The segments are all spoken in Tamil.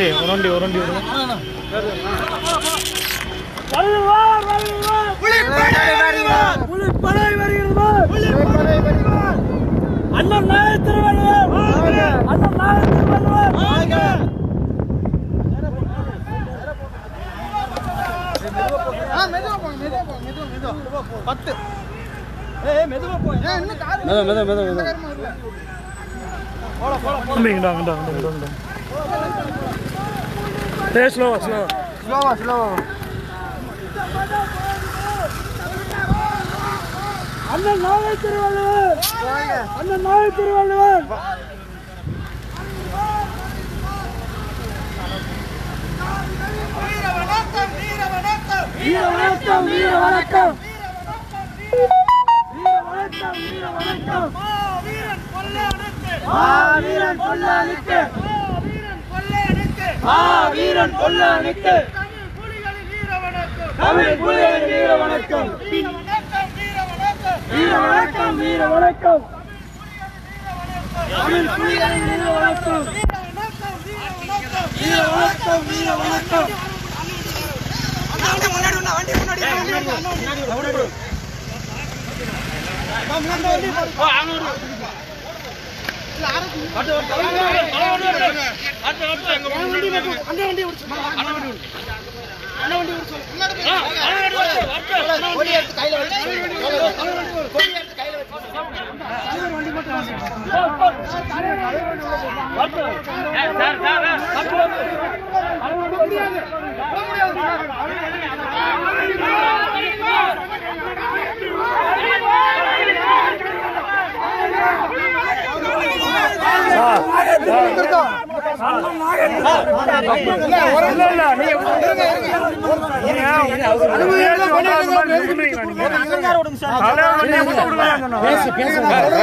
தம்பி ஒரு வண்டி ஒரு வண்டி விடுங்க புலிப்படை வருகிறது அண்ணன் நாய திருவள்ளுவர் அண்ணன் நாய திருவள்ளுவர் தம்பி இங்கடா இங்கடா இங்கடா இங்கடா ஏ ஸ்லோவா ஸ்லோவா அண்ணன் நாய திருவள்ளுவர் அண்ணன் நாய திருவள்ளுவர் வீர வணக்கம் வீர வணக்கம் வீர வணக்கம் வீர வணக்கம் ஆ வீரன் கொல்லானுக்கு ஆ வீரன் கொல்லானுக்கு தமிழ் புலிகளின் வீர வணக்கம் வீர வணக்கம் வீர வணக்கம் தமிழ் புலிகளின் வீர வணக்கம் வீர வணக்கம் வீர வணக்கம் இல்ல இல்ல நீங்க நீங்க சொல்லாத மாதிரி நிறுத்துறீங்களா நீங்க? தலைவர் வண்டியை மட்டும் விடுங்க.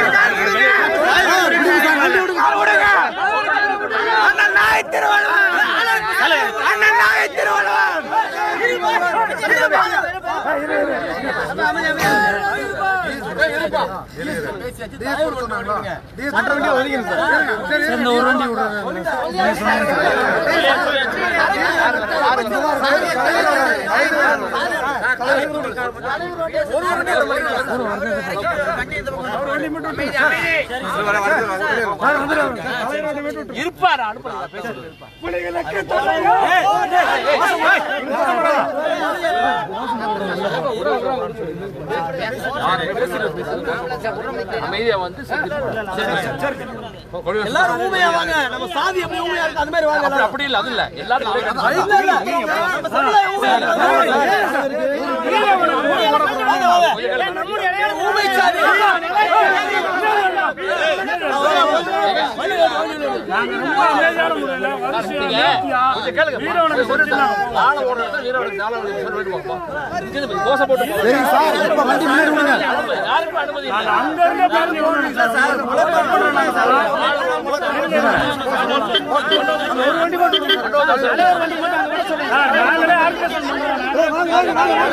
அமைதியா வந்து எல்லாரும் ஊமையா வாங்க நம்ம சாதி எப்படி ஊமையா இருக்கு அந்த மாதிரி வாங்க அப்படி அப்படி இல்ல அது இல்ல எல்லாரும் ஒரே கருத்து. இல்ல இல்ல நம்ம சமுதாயம் ஊமையா இருக்கு. வாங்க, வாங்க. ஊமை சாதி நீங்க கொஞ்சம் கேளுங்க வீரவனுக்கு சொல்லிடலாம். ஆள ஓடுறதா வீரவனுக்கு நாள ஓடுறது சொல்ல வேண்டுமா இங்க இருந்து தோசை போட்டு போங்க. யாருக்கும் அனுமதி இல்லை அங்க இருந்தே பாருங்க எவ்வளவு நிமிஷம் சார். ஒரு வண்டி மட்டும் ஆ, நாங்களே ஆர்கெஸ்ட்ரா பண்றோம்.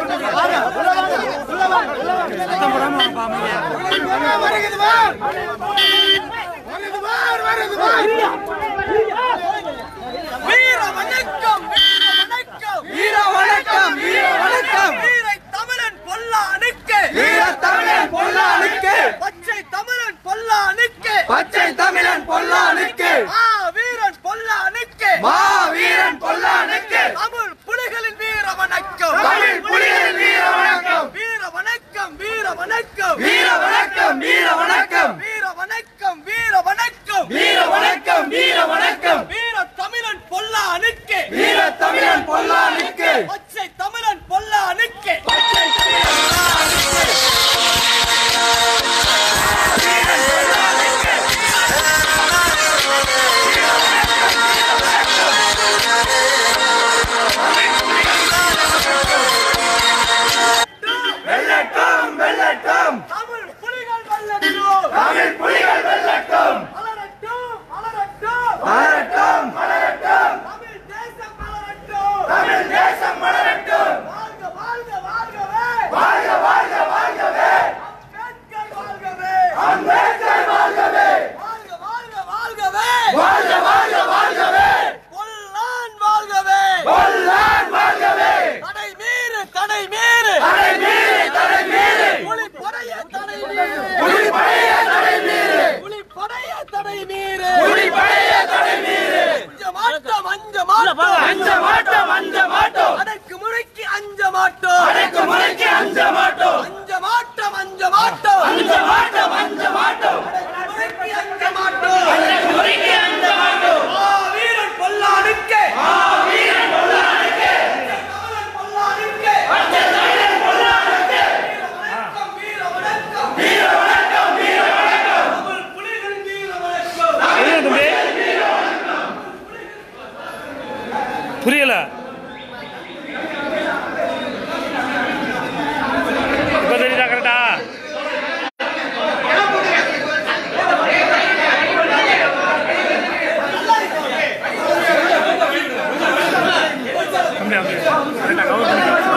வீர வணக்கம் வீர வணக்கம் வீர வணக்கம் வீர வணக்கம் வீரை தமிழன் பொல்லானுக்கு வீர தமிழன் பொல்லானுக்கு பச்சை தமிழன் பொல்லானுக்கு பச்சை தமிழன் பொல்லானுக்கு மா வீரன் பொல்லானுக்கு மா வீரன் பொல்லானுக்கு தமிழ் புலிகளின் வீர வணக்கம் தமிழ் புலிகளின் வீர வணக்கம் வீர வணக்கம் வீர வணக்கம் வீர வணக்கம் வீர வணக்கம் வீர வணக்கம் வீர வணக்கம் வீர வணக்கம் வீர வணக்கம் வீர தமிழன் பொல்லானுக்கு வீர தமிழன் பொல்லானுக்கு பச்சை தமிழன் பொல்லானுக்கு பச்சை தமிழன் பொல்லானுக்கு வெள்ளட்டும் வெள்ளட்டும் தமிழ் புலிகள் வெள்ளட்டும் தமிழ் புலிகள் வெள்ளட்டும் மலரட்டும் மலரட்டும் மலரட்டும் மலரட்டும் தமிழ் தேசம் மலரட்டும் தமிழ் தேசம் மலரட்டும் புரியல இப்ப தெரியுதா கரெக்டா அப்படியே அப்படியே கரெக்டா கவர்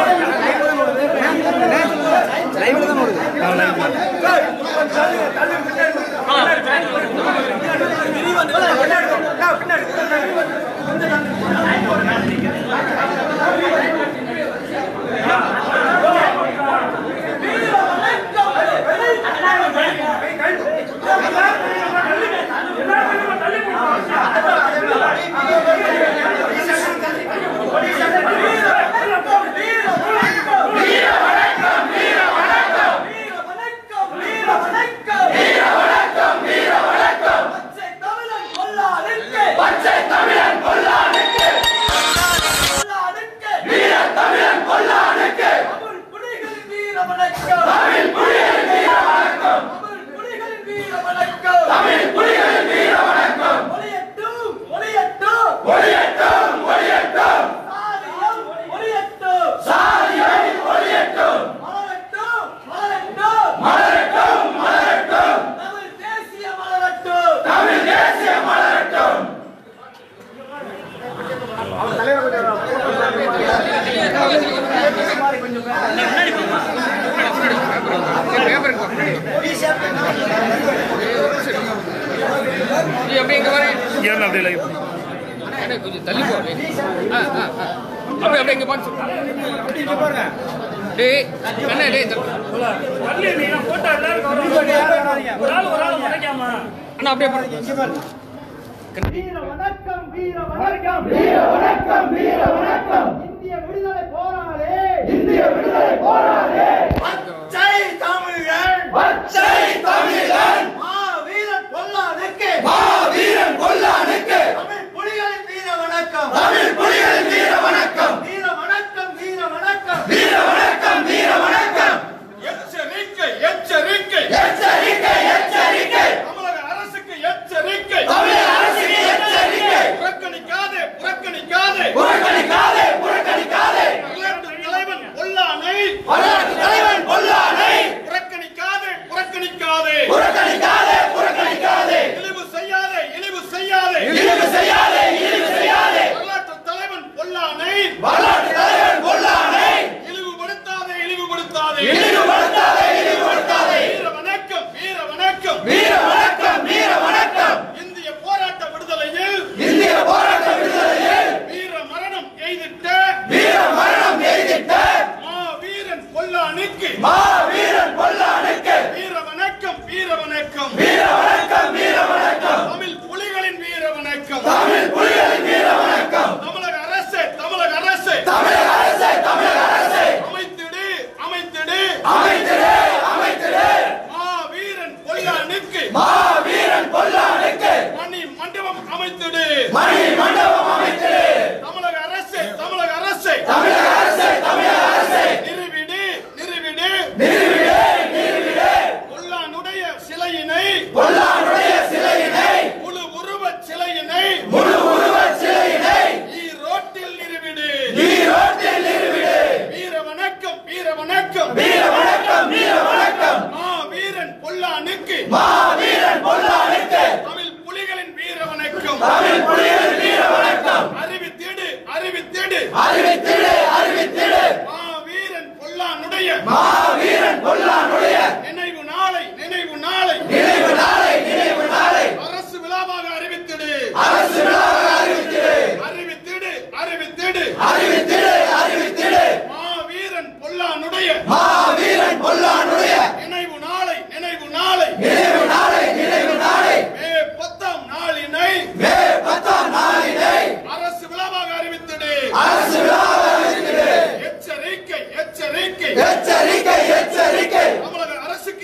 இங்கே அப்படியே லைவ் கொஞ்சம் தள்ளி போ அப்படியே. ஆ, ஆ, ஆ. அப்படியே அப்படியே இங்க பாத்து டேய் கண்ணே டேய் தள்ளு. அண்ணா அப்படியே பாரு. வீர வணக்கம் வீர வணக்கம் வீர வணக்கம் வீர வணக்கம் இந்திய விடுதலை போராளி இந்திய விடுதலை போராளி பச்சை தமிழன் பச்சை தமிழன் மா வீரன் கொல்லானுக்கு மா வீரன் கொல்லானுக்கு தமிழ் புலிகளின் வீர வணக்கம் தமிழ் புலிகளின் வீர வணக்கம் வீர வணக்கம் வீர வணக்கம் வீர வணக்கம் வீர வணக்கம் எச்சரிக்கை எச்சரிக்கை எச்சரிக்கை எச்சரிக்கை தமிழக அரசுக்கு எச்சரிக்கை தமிழக அரசுக்கு எச்சரிக்கை புறக்கணிக்காதே புறக்கணிக்காதே புறக்கணிக்காதே புறக்கணிக்காதே வரலாற்று தலைவன் பொல்லானை வரலாற்று தலைவன் பொல்லானை புறக்கணிக்காதே புறக்கணிக்காதே புறக்கணிக்காதே புறக்கணிக்காதே இழிவு செய்யாதே இழிவு செய்யாதே இழிவு செய்யாதே இழிவு செய்யாதே வரலாற்று தலைவன் பொல்லானை வரலாற்று தலைவன் பொல்லானை இழிவுபடுத்தாதே இழிவுபடுத்தாதே இழிவுபடுத்தாதே இழிவுபடுத்தாதே வீர வணக்கம் வீர வணக்கம் வீர வணக்கம் வீர வணக்கம் இந்திய போராட்ட விடுதலையில் இந்திய போராட்ட விடுதலையில் வீர மரணம் எய்திட்ட வீர மரணம் எய்திட்ட மா வீரன் பொல்லானுக்கு மா வீரன் பொல்லானுக்கு வீர வணக்கம் வீர வணக்கம் வீர வணக்கம் வீர வணக்கம் தமிழ் புலிகளின் வீர வணக்கம் தமிழ் புலிகளின் வீர வணக்கம் தமிழக அரசு தமிழக அரசு தமிழக அரசே தமிழக அரசே அமைத்திடு அமைத்திடு அமைத்திடு அமைத்திடு மா வீரன் பொல்லானுக்கு மா வீரன் பொல்லானுக்கு மணி மண்டபம் அமைத்திடு மணி மண்டபம் அமைத்திடு தமிழக அரசு தமிழக அரசு தமிழக அரசே தமிழக அரசே நிறுவிடு நிறுவிடு நிறுவிடு நிறுவிடு பொல்லானுடைய சிலையினை பொல்லானுடைய சிலையினை முழு உருவ சிலையினை முழு உருவ சிலையினை ஈரோட்டில் நிறுவிடு ஈரோட்டில் நிறுவிடு வீர வணக்கம் வீர வணக்கம் வீர வணக்கம் வீர வணக்கம் மா வீரன் பொல்லானுக்கு மா வீரன் பொல்லானுக்கு தமிழ் புலிகளின் வீர வணக்கம் தமிழ் புலிகளின் வீர வணக்கம் அறிவித்திடு அறிவித்திடு அறிவித்திடு அறிவித்திடு மா வீரன் பொல்லானுடைய மா வீரன் பொல்லானுடைய நினைவு நாளை நினைவு நாளை நினைவு நாளை நினைவு நாளை அரசு விழாவாக அறிவித்திடு அரசு விழாவாக அறிவித்திடு அறிவித்திடு அறிவித்திடு அறிவித்திடு அறிவித்திடு மா வீரன் பொல்லானுடைய மா வீரன் பொல்லானுடைய நினைவு நாளை நினைவு நாளை நினைவு நாளை நினைவு நாளை மே பத்தாம் நாளினை மே பத்தாம் நாளினை அரசு விழாவாக அறிவித்திடு அரசு விழாவாக அறிவித்திடு எச்சரிக்கை எச்சரிக்கை எச்சரிக்கை எச்சரிக்கை தமிழக அரசுக்கு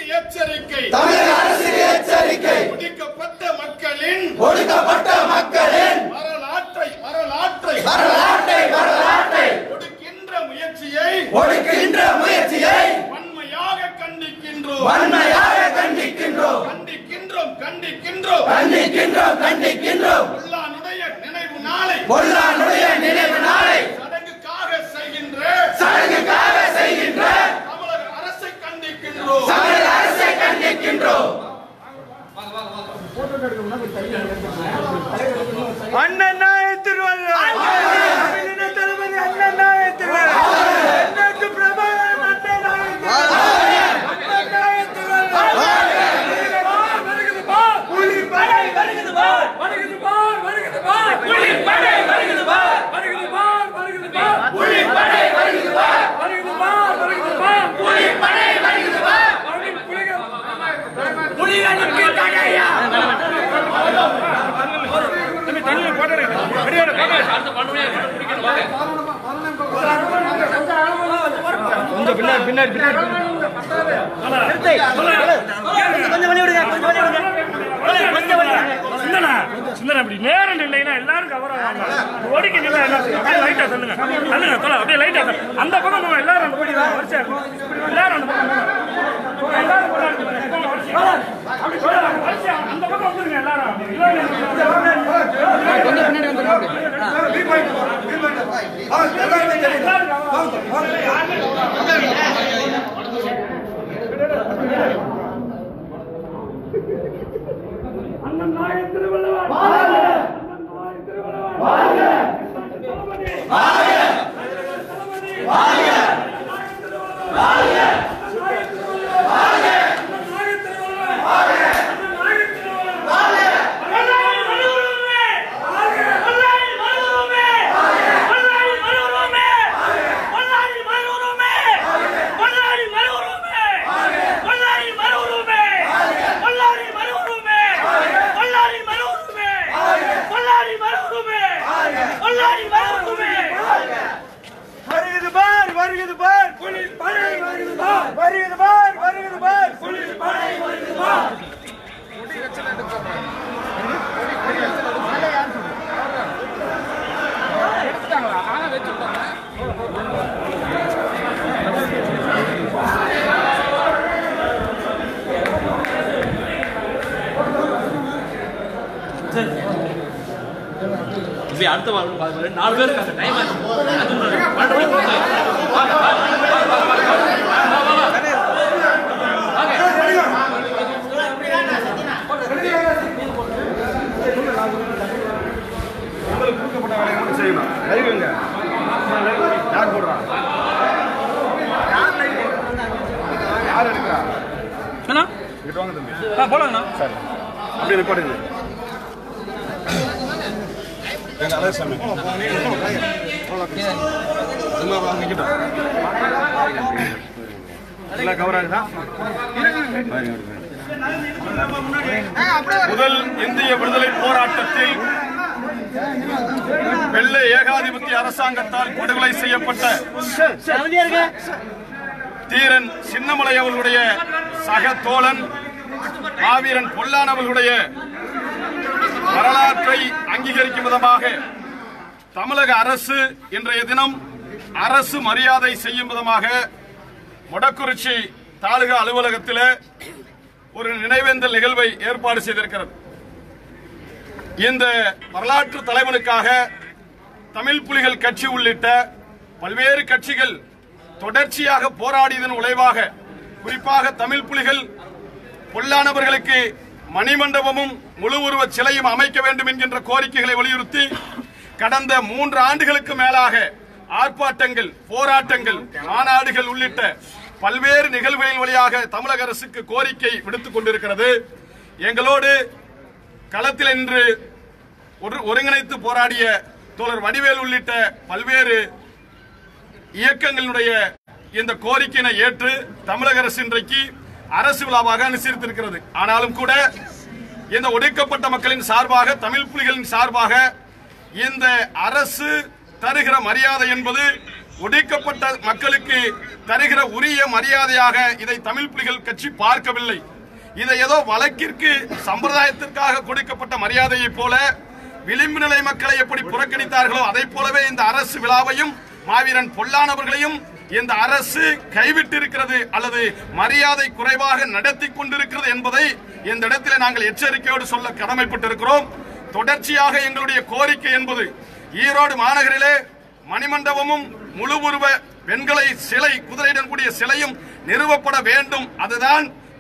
அண்ணன் நாய திருவள்ளுவர் தமிழின தளபதி அண்ணன் நாய திருவள்ளுவர் தென்னாட்டு பிரபாகரன் அண்ணன் நாய திருவள்ளுவர் அண்ணன் நாய திருவள்ளுவர் புலி படை வருகிறது பார் வருகிறது பார் வருகிறது பார் புலி படை வருகிறது பார் வருகிறது பார் வருகிறது பார் புலி படை வருகிறது பார் வருகிறது பார் வருகிறது பார் புலி படை வருகிறது பார் புலிகளுக்கு தடையா தம்பி தண்ணி போட்டு ரெடியோட போட்டு சிந்தனா சிந்தனா அப்படி நேரம் இல்லைன்னா எல்லாரும் கவர் ஆவாங்க ஓடிக்க நில்ல என்ன செய்யும்? அப்படியே லைட்டா சொல்லுங்க சொல்லுங்க சொல்ல அப்படியே லைட்டா சொல்லுங்க. அந்த பக்கம் போங்க எல்லாரும் அந்த பக்கம் வரிசையா இருக்கணும். எல்லாரும் அந்த பக்கம் போங்க. போங்க, எல்லாரும் போங்க. போங்க, வரிசையா. அப்படி போங்க, வரிசையா. அந்த பக்கம் வந்துருங்க எல்லாரும் கொஞ்சம் பின்னாடி வந்துருங்க வருகிறது பார் வருகிறது பார் புலி படை வருகிறது பார் வருகிறது பார் வருகிறது பார் புலி படை வருகிறது பார் இப்படி அடுத்த வாரம் பாருங்க நாலு பேர் இருக்காங்க டைம் ஆச்சு அது ஒரு பன்னெண்டு மணிக்கு போங்க. வாங்க, வாங்க, வாங்க, வாங்க, வாங்க, வாங்க. வா, வா, வா. வாங்க. செய்யணும் லைவுங்க யார் போடுறா யார் எடுக்கிறா அண்ணா இங்கிட்டு வாங்க தம்பி ஆ போலாங்கண்ணா சரி அப்படியே நிப்பாடுங்க எங்க அழகசாமி சும்மா வாங்க நிக்கட்டும் எல்லாம் கவர் ஆகுதா முதல் இந்திய விடுதலை போராட்டத்தில் வெள்ளை ஏகாதிபத்திய அரசாங்கத்தால் படுகொலை செய்யப்பட்ட தீரன் சின்னமலை அவர்களுடைய சக தோழன் மாவீரன் பொல்லான் அவர்களுடைய வரலாற்றை அங்கீகரிக்கும் விதமாக தமிழக அரசு இன்றைய தினம் அரசு மரியாதை செய்யும் விதமாக மொடக்குறிச்சி தாலுகா அலுவலகத்தில் ஒரு நினைவேந்தல் நிகழ்வை ஏற்பாடு செய்திருக்கிறது இந்த வரலாற்று தலைவனுக்காக தமிழ் புலிகள் கட்சி உள்ளிட்ட பல்வேறு கட்சிகள் தொடர்ச்சியாக போராடியதன் விளைவாக குறிப்பாக தமிழ் புலிகள் பொல்லானவர்களுக்கு மணிமண்டபமும் முழு உருவச் சிலையும் அமைக்க வேண்டும் என்கின்ற கோரிக்கைகளை வலியுறுத்தி கடந்த மூன்று ஆண்டுகளுக்கு மேலாக ஆர்ப்பாட்டங்கள் போராட்டங்கள் மாநாடுகள் உள்ளிட்ட பல்வேறு நிகழ்வுகளின் வழியாக தமிழக அரசுக்கு கோரிக்கை விடுத்துக் கொண்டிருக்கிறது எங்களோடு களத்தில் இன்று ஒரு ஒருங்கிணைத்து போராடிய தோழர் வடிவேல் உள்ளிட்ட பல்வேறு இயக்கங்களுடைய இந்த கோரிக்கையினை ஏற்று தமிழக அரசு இன்றைக்கு அரசு விழாவாக அனுசரித்திருக்கிறது ஆனாலும் கூட இந்த ஒடுக்கப்பட்ட மக்களின் சார்பாக தமிழ் புலிகளின் சார்பாக இந்த அரசு தருகிற மரியாதை என்பது ஒடுக்கப்பட்ட மக்களுக்கு தருகிற உரிய மரியாதையாக இதை தமிழ் புலிகள் கட்சி பார்க்கவில்லை இதை ஏதோ வழக்கிற்கு சம்பிரதாயத்திற்காக கொடுக்கப்பட்ட மரியாதையைப் போல விளிம்பு நிலை மக்களை எப்படி புறக்கணித்தார்களோ அதை போலவே இந்த அரசு விழாவையும் மாவீரன் பொல்லானவர்களையும் இந்த அரசு கைவிட்டிருக்கிறது அல்லது மரியாதை குறைவாக நடத்தி கொண்டிருக்கிறது என்பதை இந்த இடத்திலே நாங்கள் எச்சரிக்கையோடு சொல்ல கடமைப்பட்டிருக்கிறோம் தொடர்ச்சியாக எங்களுடைய கோரிக்கை என்பது ஈரோடு மாநகரிலே மணிமண்டபமும் முழு உருவ வெண்கலை சிலை குதிரையுடன் கூடிய சிலையும் நிறுவப்பட வேண்டும் அதுதான்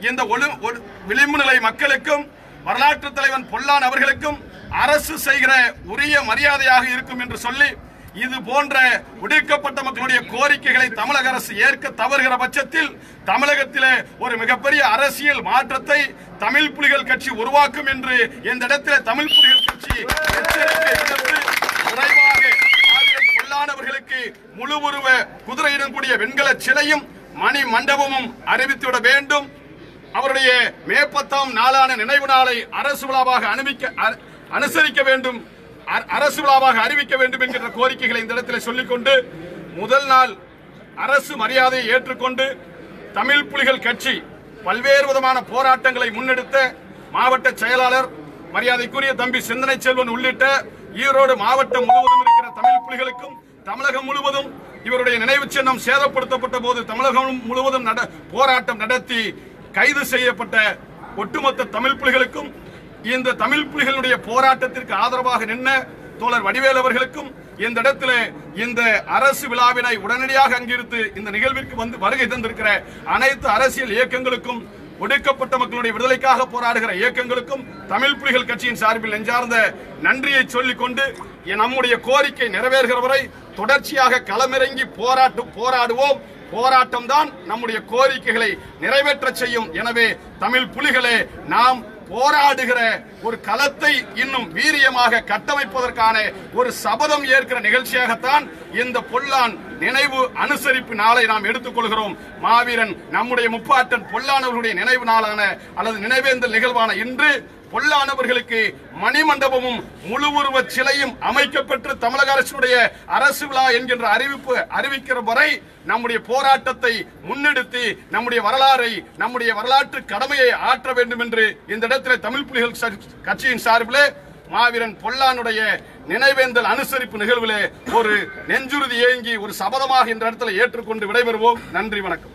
இந்த ஒளி ஒளி- விளிம்பு நிலை மக்களுக்கும் வரலாற்று தலைவன் பொல்லான் அவர்களுக்கும் அரசு செய்கிற உரிய மரியாதையாக இருக்கும் என்று சொல்லி இது போன்ற ஒடுக்கப்பட்ட மக்களுடைய கோரிக்கைகளை தமிழக அரசு ஏற்க தவறுகிற பட்சத்தில் தமிழகத்திலே ஒரு மிகப்பெரிய அரசியல் மாற்றத்தை தமிழ் புலிகள் கட்சி உருவாக்கும் என்று இந்த இடத்திலே தமிழ் புலிகள் கட்சி எச்சரிக்கை விடுத்து விரைவாக ஆயிரம் பொல்லானவர்களுக்கு முழு உருவ குதிரையுடன் கூடிய வெண்கல சிலையும் மணி மண்டபமும் அறிவித்துவிட வேண்டும் அவருடைய மே பத்தாம் நாளான நினைவு நாளை அரசு விழாவாக அனுமதிக்க அ- அனுசரிக்க வேண்டும் அ- அரசு விழாவாக அறிவிக்க வேண்டும் என்கின்ற கோரிக்கைகளை இந்த இடத்தில் சொல்லிக்கொண்டு முதல் நாள் அரசு மரியாதையை ஏற்றுக்கொண்டு தமிழ் புலிகள் கட்சி பல்வேறு விதமான போராட்டங்களை முன்னெடுத்த மாவட்ட செயலாளர் மரியாதைக்குரிய தம்பி சிந்தனை செல்வன் உள்ளிட்ட ஈரோடு மாவட்டம் முழுவதும் இருக்கிற தமிழ் புலிகளுக்கும் தமிழகம் முழுவதும் இவருடைய நினைவு சின்னம் சேதப்படுத்தப்பட்ட போது தமிழகம் முழுவதும் நட- போராட்டம் நடத்தி கைது செய்யப்பட்ட ஒட்டுமொத்த தமிழ் புலிகளுக்கும் இந்த தமிழ் புலிகளுடைய போராட்டத்திற்கு ஆதரவாக நின்ன தோழர் வடிவேல் அவர்களுக்கும் இந்த இடத்திலே இந்த அரசு விழாவினை உடனடியாக அங்கிருந்து இந்த நிகழ்விற்கு வந்து வருகை தந்திருக்கிற அனைத்து அரசியல் இயக்கங்களுக்கும் ஒடுக்கப்பட்ட மக்களுடைய விடுதலைக்காக போராடுகிற இயக்கங்களுக்கும் தமிழ் புலிகள் கட்சியின் சார்பில் நெஞ்சார்ந்த நன்றியை சொல்லிக் கொண்டு எ- நம்முடைய கோரிக்கை நிறைவேறுகிற வரை தொடர்ச்சியாக களமிறங்கி போராட்டு போராடுவோம் போராட்டம் தான் நம்முடைய கோரிக்கைகளை நிறைவேற்ற செய்யும் எனவே தமிழ் புலிகளே நாம் போராடுகிற ஒரு களத்தை இன்னும் வீரியமாக கட்டமைப்பதற்கான ஒரு சபதம் ஏற்கிற நிகழ்ச்சியாகத்தான் இந்த பொல்லான் நினைவு அனுசரிப்பு நாளை நாம் எடுத்துக்கொள்கிறோம் மாவீரன் நம்முடைய முப்பாட்டன் பொல்லானவர்களுடைய நினைவு நாளான அல்லது நினைவேந்தல் நிகழ்வான இன்று பொல்லானவர்களுக்கு மணிமண்டபமும் முழு உருவ சிலையும் அமைக்கப்பெற்று தமிழக அரசுடைய அரசு விழா என்கின்ற அறிவிப்பு அறிவிக்கிற வரை நம்முடைய போராட்டத்தை முன்னெடுத்து நம்முடைய வரலாறை நம்முடைய வரலாற்று கடமையை ஆற்ற வேண்டும் என்று இந்த இடத்திலே தமிழ் புலிகள் ச- கட்சியின் சார்பிலே மாவீரன் பொல்லானுடைய நினைவேந்தல் அனுசரிப்பு நிகழ்விலே ஒரு நெஞ்சுறுதி ஏங்கி ஒரு சபதமாக இந்த இடத்துல ஏற்றுக்கொண்டு விடைபெறுவோம் நன்றி வணக்கம்